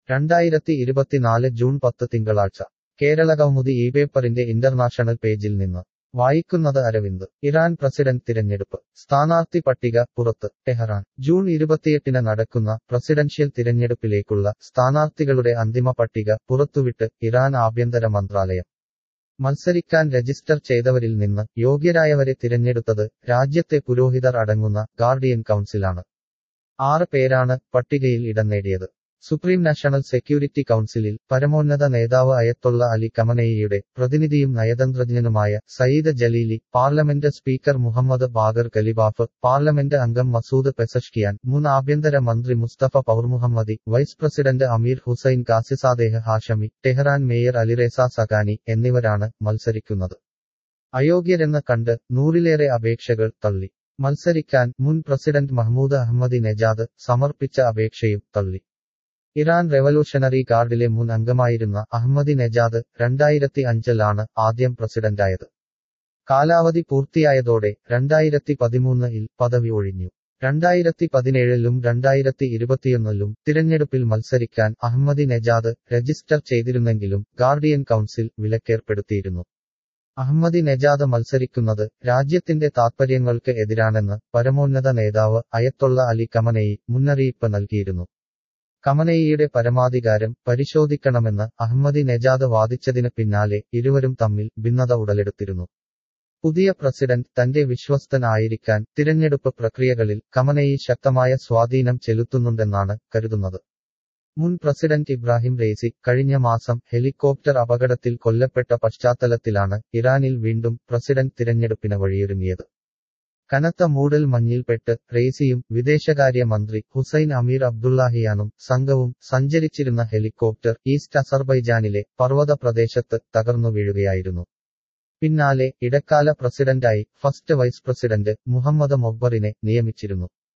രണ്ടായിരത്തി ഇരുപത്തിനാല് ജൂൺ പത്ത് തിങ്കളാഴ്ച കേരളകൗമുദി ഈ പേപ്പറിന്റെ ഇന്റർനാഷണൽ പേജിൽ നിന്ന് വായിക്കുന്നത് അരവിന്ദ് ഇറാൻ പ്രസിഡന്റ് തിരഞ്ഞെടുപ്പ് സ്ഥാനാർത്ഥി പട്ടിക പുറത്ത് ടെഹറാൻ ജൂൺ ഇരുപത്തിയെട്ടിന് നടക്കുന്ന പ്രസിഡൻഷ്യൽ തിരഞ്ഞെടുപ്പിലേക്കുള്ള സ്ഥാനാർത്ഥികളുടെ അന്തിമ പട്ടിക പുറത്തുവിട്ട് ഇറാൻ ആഭ്യന്തര മന്ത്രാലയം മത്സരിക്കാൻ രജിസ്റ്റർ ചെയ്തവരിൽ നിന്ന് യോഗ്യരായവരെ തിരഞ്ഞെടുത്തത് രാജ്യത്തെ പുരോഹിതർ അടങ്ങുന്ന ഗാർഡിയൻ കൗൺസിലാണ് ആറ് പേരാണ് പട്ടികയിൽ ഇടം നേടിയത് സുപ്രീം നാഷണൽ സെക്യൂരിറ്റി കൗൺസിലിൽ പരമോന്നത നേതാവ് അയത്തൊള്ള അലി കമനയിയുടെ പ്രതിനിധിയും നയതന്ത്രജ്ഞനുമായ Saeed Jalili parliament speaker Mohammad Bagher Ghalibaf parliament അംഗം മസൂദ് പെസഷ്കിയാൻ മുൻ ആഭ്യന്തര മന്ത്രി Mostafa Pour Mohammadi vice president Amir Hossein Ghazizadeh Hashemi Tehran mayor Alireza Zakani എന്നിവരാണ് മത്സരിക്കുന്നത് അയോഗ്യരെന്ന് കണ്ട് നൂറിലേറെ അപേക്ഷകൾ തള്ളി മത്സരിക്കാൻ മുൻ പ്രസിഡന്റ് മഹ്മൂദ് അഹമ്മദി നെജാദ് സമർപ്പിച്ച അപേക്ഷയും തള്ളി ഇറാൻ റെവല്യൂഷണറി ഗാർഡിലെ മുൻ അംഗമായിരുന്ന അഹമ്മദി നെജാദ് രണ്ടായിരത്തി അഞ്ചിലാണ് ആദ്യം പ്രസിഡന്റായത് കാലാവധി പൂർത്തിയായതോടെ രണ്ടായിരത്തി പതിമൂന്നിൽ പദവി ഒഴിഞ്ഞു രണ്ടായിരത്തി പതിനേഴിലും രണ്ടായിരത്തി ഇരുപത്തിയൊന്നിലും തിരഞ്ഞെടുപ്പിൽ മത്സരിക്കാൻ അഹമ്മദി നെജാദ് രജിസ്റ്റർ ചെയ്തിരുന്നെങ്കിലും ഗാർഡിയൻ കൗൺസിൽ വിലക്കേർപ്പെടുത്തിയിരുന്നു അഹമ്മദി നെജാദ് മത്സരിക്കുന്നത് രാജ്യത്തിന്റെ താത്പര്യങ്ങൾക്ക് എതിരാണെന്ന് പരമോന്നത നേതാവ് അയത്തൊള്ള അലി കമനയി മുന്നറിയിപ്പ് നൽകിയിരുന്നു കമനയിയുടെ പരമാധികാരം പരിശോധിക്കണമെന്ന് അഹമ്മദി നെജാദ് വാദിച്ചതിന് പിന്നാലെ ഇരുവരും തമ്മിൽ ഭിന്നത ഉടലെടുത്തിരുന്നു പുതിയ പ്രസിഡന്റ് തന്റെ വിശ്വസ്തൻ ആയിരിക്കാൻ തിരഞ്ഞെടുപ്പ് പ്രക്രിയകളിൽ കമനയി ശക്തമായ സ്വാധീനം ചെലുത്തുന്നുണ്ടെന്നാണ് കരുതുന്നത് മുൻ പ്രസിഡന്റ് ഇബ്രാഹിം റേസി കഴിഞ്ഞ മാസം ഹെലികോപ്റ്റർ അപകടത്തിൽ കൊല്ലപ്പെട്ട പശ്ചാത്തലത്തിലാണ് ഇറാനിൽ വീണ്ടും പ്രസിഡന്റ് തിരഞ്ഞെടുപ്പിന് വഴിയൊരുങ്ങിയത് കനത്ത മൂടൽ മഞ്ഞിൽപ്പെട്ട് റേസിയും വിദേശകാര്യ മന്ത്രി ഹുസൈൻ അമീർ അബ്ദുള്ളാഹിയാനും സംഘവും സഞ്ചരിച്ചിരുന്ന ഹെലികോപ്റ്റർ ഈസ്റ്റ് അസർബൈജാനിലെ പർവ്വത പ്രദേശത്ത് തകർന്നു വീഴുകയായിരുന്നു പിന്നാലെ ഇടക്കാല പ്രസിഡന്റായി ഫസ്റ്റ് വൈസ് പ്രസിഡന്റ് മുഹമ്മദ് മൊബ്ബറിനെ നിയമിച്ചിരുന്നു